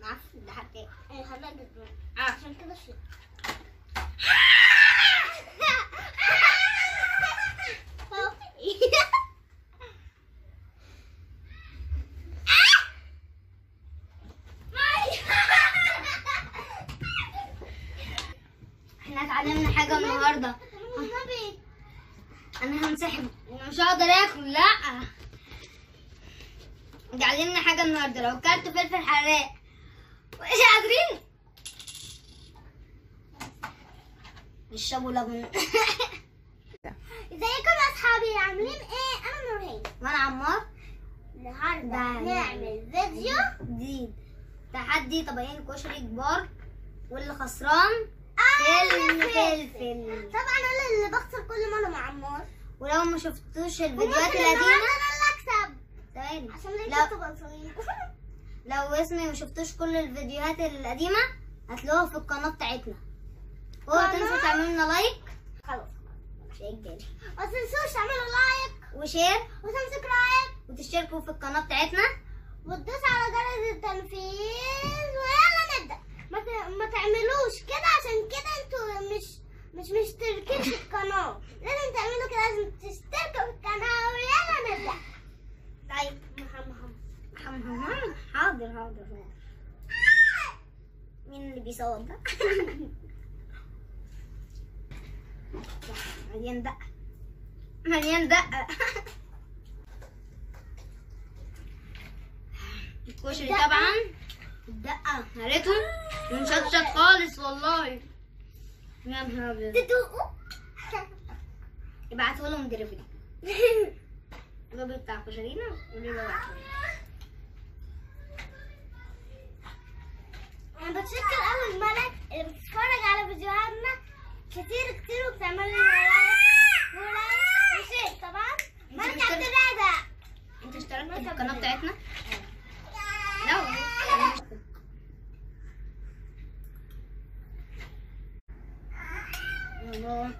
معفن ده حكاية انا حماد الدور اه عشان كده شيء احنا اتعلمنا حاجة النهاردة انا هنسحب انا مش هقدر اكل لا اتعلمنا حاجة النهاردة لو كلت فلفل حراق مش قادرين اشربوا لبن ازيكم يا اصحابي عاملين ايه انا نورهان وانا عمار النهارده ده نعمل فيديو جديد تحدي طبقين كشري كبار واللي خسران آه، فيلم فلفل. فلفل طبعا انا اللي بخسر كل مره مع عمار ولو ما شفتوش الفيديوهات وممكن القديمة النهارده انا اللي اكسب ثواني عشان ليه لا. تبقى صغير لو اسمي ما شفتوش كل الفيديوهات القديمة هتلاقوها في القناة بتاعتنا اوعوا قناة؟ تنسوا تعملوا لنا لايك خلاص شيء جديد ما تنسوش تعملوا لايك وشير وسبسكرايب وتشتركوا في القناة بتاعتنا وتدوس على جرس التنفيذ ويلا نبدأ ما, ت... ما تعملوش كده عشان كده انتوا مش مش مشتركين في القناة لازم تعملوا كده لازم تشتركوا في القناة ويلا نبدأ طيب محمد حاضر حاضر حاضر مين اللي بيصوت ده؟ مليان دقة مليان دقة الكشري الدقة؟ طبعا الدقة هريته ومشطشط خالص والله يا نهار ابيض تدوقوا ابعتوا لهم دليفري الراجل بتاع كشرينا قولوا له ابعتوا انا بتشكر اول ملك اللي بتتفرج على فيديوهاتنا كتير كتير وبتعمل لنا لايك ولايك وشير طبعا ملك بتشترك- عبد الرازق انت اشتركت في القناة بتاعتنا؟ لا الله.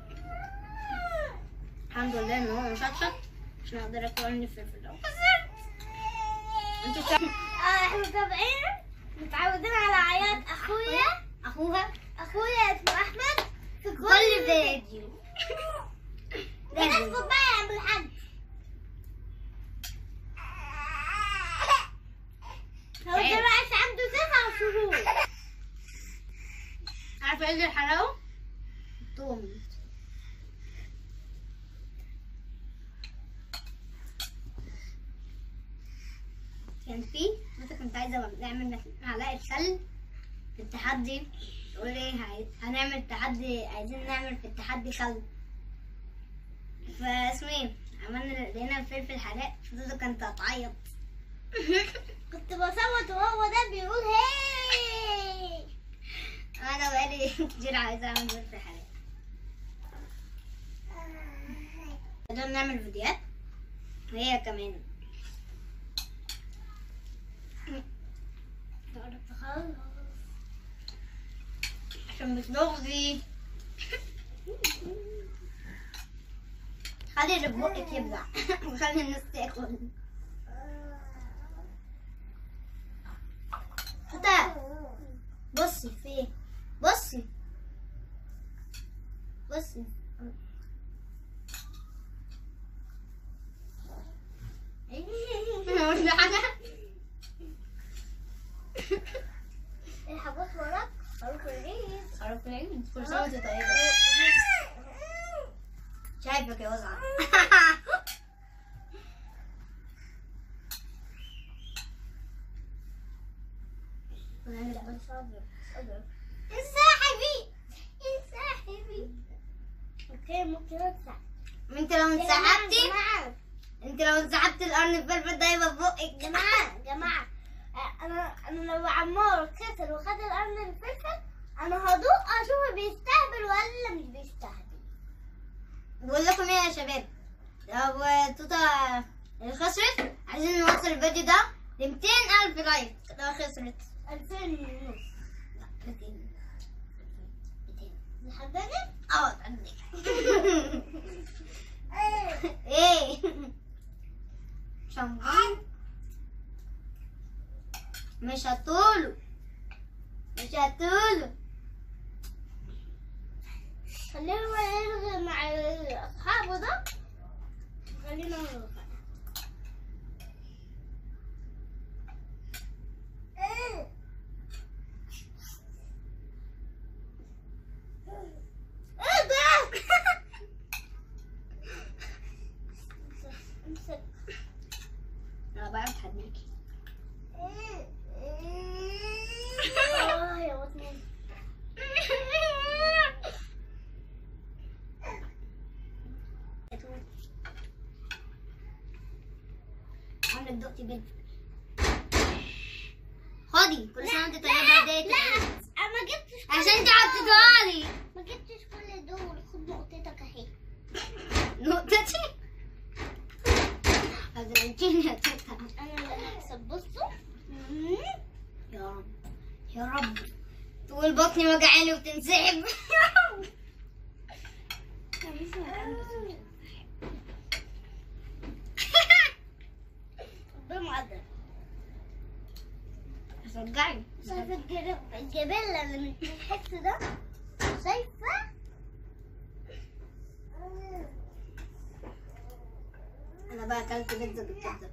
الحمد لله ان هو مشطشط عشان اقدر اكل من الفلفل ده انتوا بتعملوا اه احنا متابعين متعودين على عياط اخويا اخوها اخويا اسمه احمد في كل كل فيديو كده لازم. اسمه بقى يا ابو الحاج هو عيب. دلوقتي عنده تسع شهور عارفه ايه اللي حرقه؟ التوم كان في مثلا كنت عايزه نعمل معلقه خل في التحدي تقول ايه هاي- هنعمل تحدي عايزين نعمل في التحدي خل فاسمه ايه عملنا لقينا الفلفل حراق فضلت كانت هتعيط كنت بصوت وهو ده بيقول هي انا بقالي كتير عايزه اعمل فلفل حراق بدنا نعمل فيديوهات وهي كمان عشان بتلغزي خلي اللي في بقك يبلع وخلي الناس تاكل فتاة بصي فين بصي بصي مش حاجة الحاجات وراك خروف العيد خربت العيد كل سنة وانت طيبة شايفك يا وزعة انسحبي انسحبي اوكي ممكن ادفع انت لو انسحبتي جماعة انت لو انسحبتي القرن الفلفل ده يبقى في بقك جماعة جماعة آه، انا انا لو عمار خسر وخد القرن الفلفل انا هدوق اشوف بيستهبل ولا مش بيستهبل بقول لكم ايه يا شباب لو توتا اللي خسرت عايزين نوصل الفيديو ده ل 200 ألف لايك لو خسرت 2000 ونص لا 200 200 لحداني اه تعدي ايه شمبان مش هتقوله مش هتقوله خليه هو يلغي مع اصحابه ده خلينا نلغي ايه ده؟ امسك انا بقى بتحديكي اه يا بطني عاملة دقتي بنت خدي كل سنة وانت طيبة لا هديتك لا انا ما جبتش كل عشان انت دول. حطيتها لي ما جبتش كل دول خد نقطتك اهي نقطتي هزعلتيني يا تيتا انا اللي هكسب بصوا مم. يا رب يا رب تقول بطني وجعاني وتنسحب بمعدل رجعي شايفة الجرب- الجبلة اللي من الحس ده شايفة انا بقى اكلت بيتزا بالكبده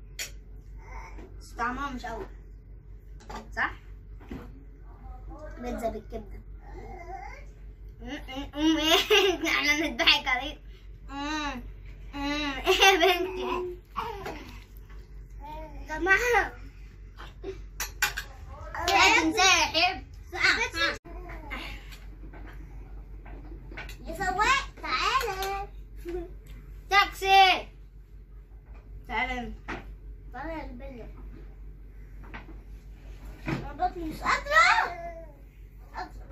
بس طعمها مش قوي صح بيتزا بالكبده أم- أم- أم إيه؟ احنا نضحك عليك أم- أم. ايه يا بنتي جماعة لا تنسحب يا سواق تعالى تاكسي تعالى تعالى يا البلة انا بطني مش قادرة قادرة.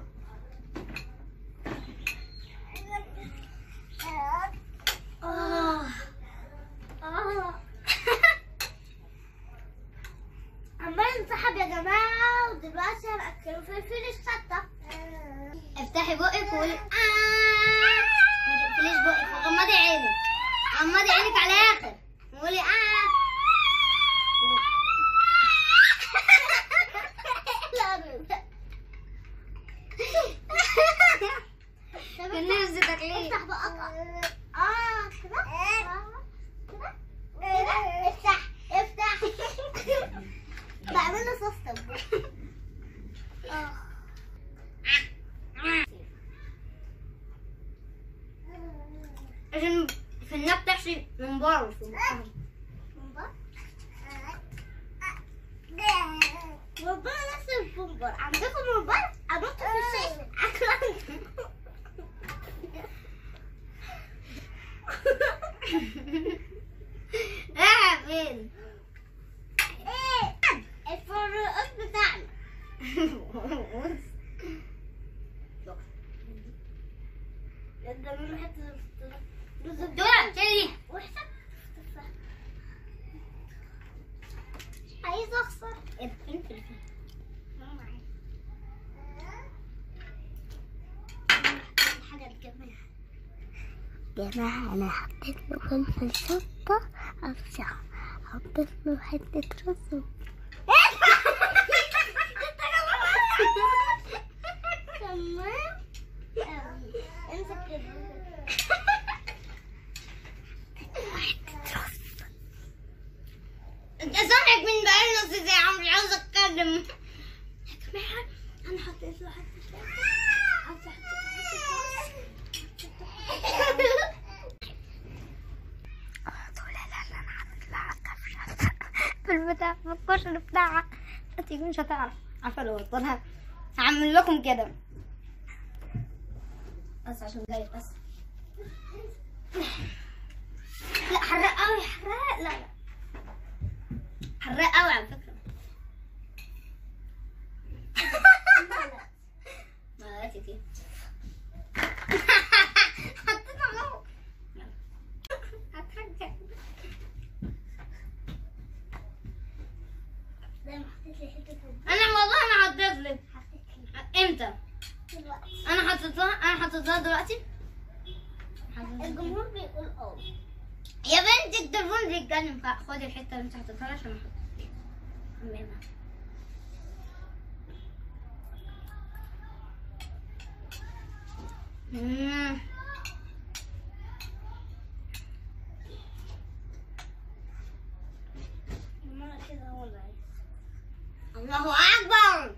آه. آه. عمال انسحب يا جماعة ودلوقتي هنأكله فلفل الشطة افتحي بقك وقولي آه ما تقفليش بقك وغمضي عينك غمضي عينك على الاخر وقولي آه لا لا كان نفسي تاكليه افتح بقك اه كده آه. كده كده افتح افتح بعمل له صوص طب اه عشان في النار تحشي من بره في بقها. ربنا نفس البومبر عندكم بومبر انط في الشاشه اكل رايحة فين؟ ايه الفرقات بتاعنا ده من حته رز دورة تاني وحشه عايز اخسر الفلفل حاجه تجمعها جماعة أنا حطيت له فلفل شطة أفشع حطيت له حتة رز تمام أوي. امسك كده انت سامعك من بقالي نص ساعة مش عاوزة اتكلم يا جماعه انا حطيت له حته شطة. عايزة أحط له قلت لا لا لا أنا هطلع كفشة في البتاع في الكشري بتاعها انتي مش هتعرف عارفة لو قلت لها هعمل لكم كده بس عشان جاي بس لا حراق قوي حراق لا لا حراق قوي على فكرة مالتي فيه حطيتها ماما يلا. هترجع زي ما حطيت لي حته فوق. انا والله ما حطيت لك حطيت لي امتى دلوقتي انا حطيتها انا حطيتها دلوقتي الجمهور بيقول اه يا بنتي التليفون بيتكلم خدي الحته اللي انت حطيتها لي عشان ما احطهاش أمامها. مم. ما كده ولا الله اكبر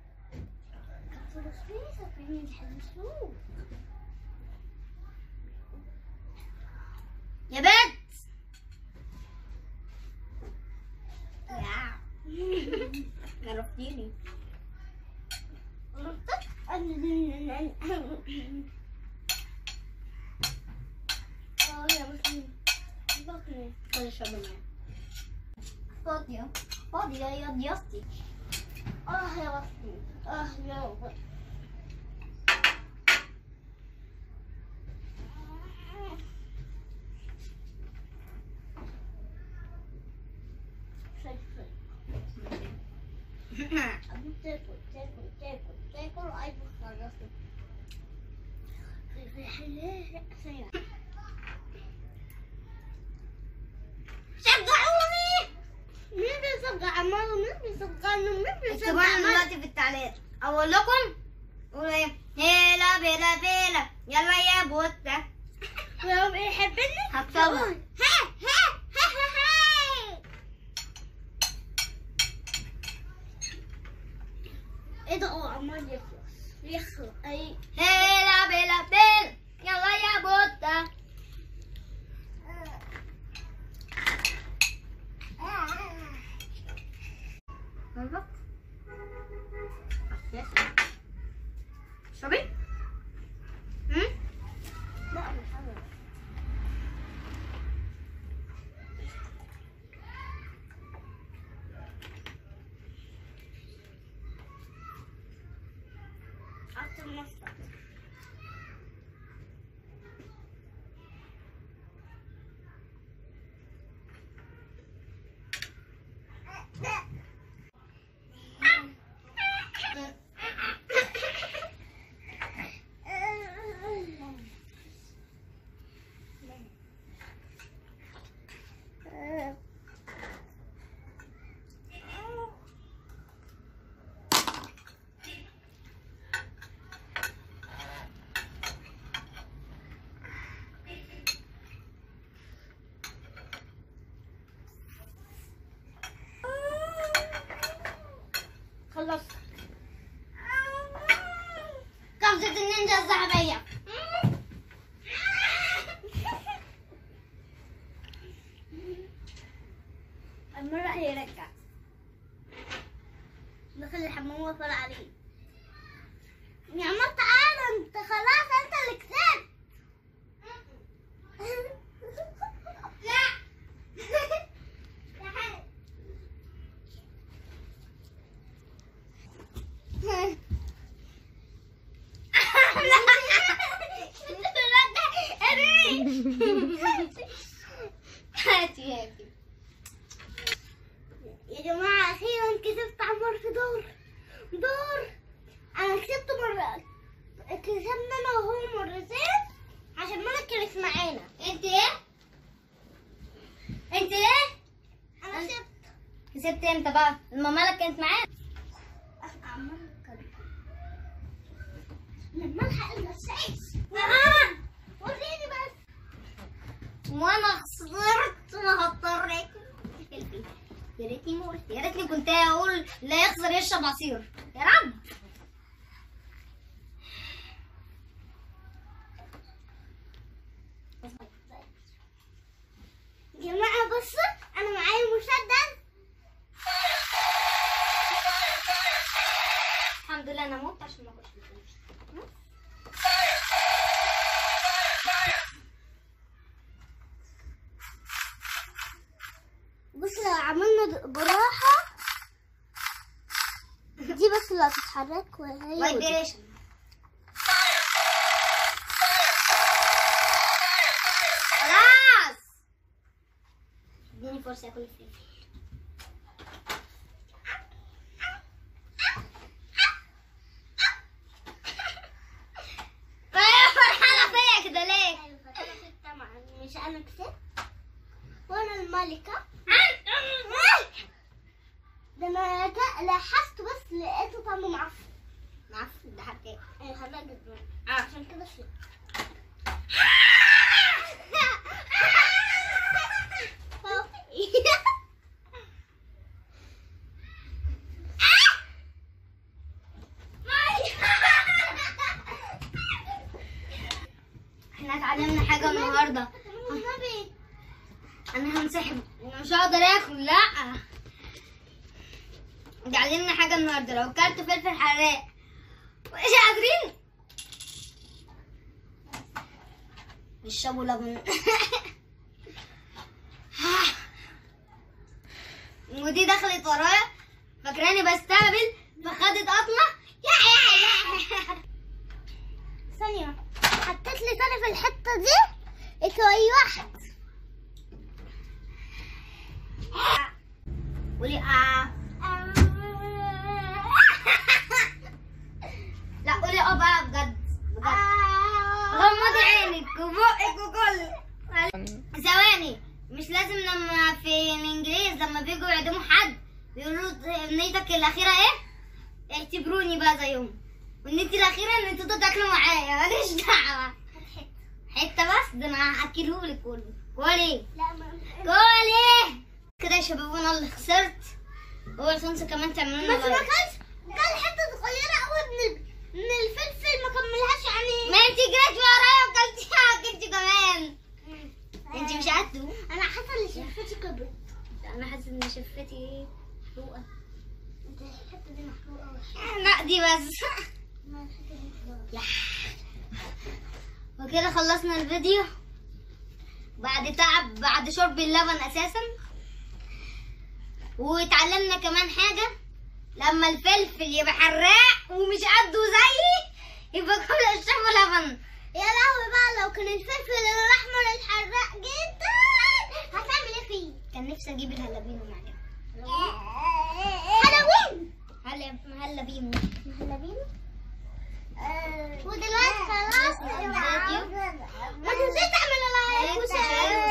يا بنت يا عرفتيني خلي اشرب معايا فاضية فاضية يا ضيافتي اه يا بطني اه يا بطني أبي تاكل تاكل تاكل تاكل عايز تخلصه في حلال سريع شجعوني مين بيصدق عمار مين بيصدقني مين بيصدق اكتبوا لنا عمار دلوقتي في التعليقات اقول لكم قولوا ايه هيلا بيلا بيلا يلا يا بوتة لو بيحبني هكتبها ها ها ها ها ها ايه ده اه عمال يخلص يخلص اي هيلا بيلا بيلا يلا يا بوتة بالظبط اشربي أمم؟ لا مش عارف حط المصدر خلصت قفزة النينجا الذهبية المرة هيرجع دخل الحمام وقفل عليه يا عمر تعالى انت خلاص انت اللي كسبت لا هاتي هاتي يا جماعة أخيرا كسبت عمر في دور دور أنا كسبت مرة كسبنا أنا وهو مرتين عشان ملك كانت معانا انت ايه انت ايه أنا كسبت كسبت امتى بقى لما مالك كانت معانا عمر كان لما الحق الغساس وريني بس وانا خسرت وهضطر اكل يا ريتني ما قلت يا ريتني كنت اقول لا يخسر يشرب عصير يا رب يا جماعة بصوا أنا معايا مسدس الحمد لله انا موت عشان ما اخش الفلوس بص لو عملنا د- بالراحة دي بس اللي هتتحرك وهي ودي. فايبريشن خلاص اديني فرصة اكل الفلفل طيب فرحانة فيا كده ليه؟ أيوة، أنا كسبت طبعا مش أنا كسبت وأنا الملكة ده أنا ك- لاحظت بس لقيته طعمه معفن معفن ده حتى ايه انا حرق جدا اه عشان كده شيء احنا اتعلمنا حاجة النهاردة انا هنسحب انا مش هقدر اكل لا اتعلمنا حاجة النهاردة لو كلت فلفل حراق مش قادرين اشربوا لبن ودي دخلت ورايا فاكراني بستهبل فخدت قطمة يا يا يا ثانية حطيت لي تاني في الحتة دي اتويحت قولي اه لا قولي اه بقى بجد بجد غمضي عينك وبقك وكل ثواني مش لازم لما في الانجليز لما بيجوا يعدموا حد بيقولوا نيتك الاخيره ايه اعتبروني بقى زيهم والنيتي الاخيره ان انتوا تاكلوا معايا ماليش دعوه حته بس ده انا هاكلهولك كله كولي لا ما كولي كده يا شباب انا اللي خسرت هو تنسى كمان تعملوا لنا بس ما لايك. كانش كان حتة صغيرة قوي من ال- من الفلفل ما كملهاش يعني ما انت جريت ورايا وكلتيها وكلتي كمان انت مش قده انا حاسة ان شفتي كبرت انا حاسه ان شفتي محروقه انت الحتة دي محروقة أوي. لا دي بس ما الحتة دي محروقة. لا وكده خلصنا الفيديو بعد تعب بعد شرب اللبن اساسا واتعلمنا كمان حاجه لما الفلفل يبقى حراق ومش قده زيي يبقى كل اشربوا لبن يا لهوي بقى لو كان الفلفل الاحمر الحراق جدا هتعمل ايه فيه؟ كان نفسي اجيب الهلابينو معايا هالوين هلا هلا بينو هالوين ودلوقتي خلاص خلصنا الفيديو. ما تنسيش تعمل لايك وشير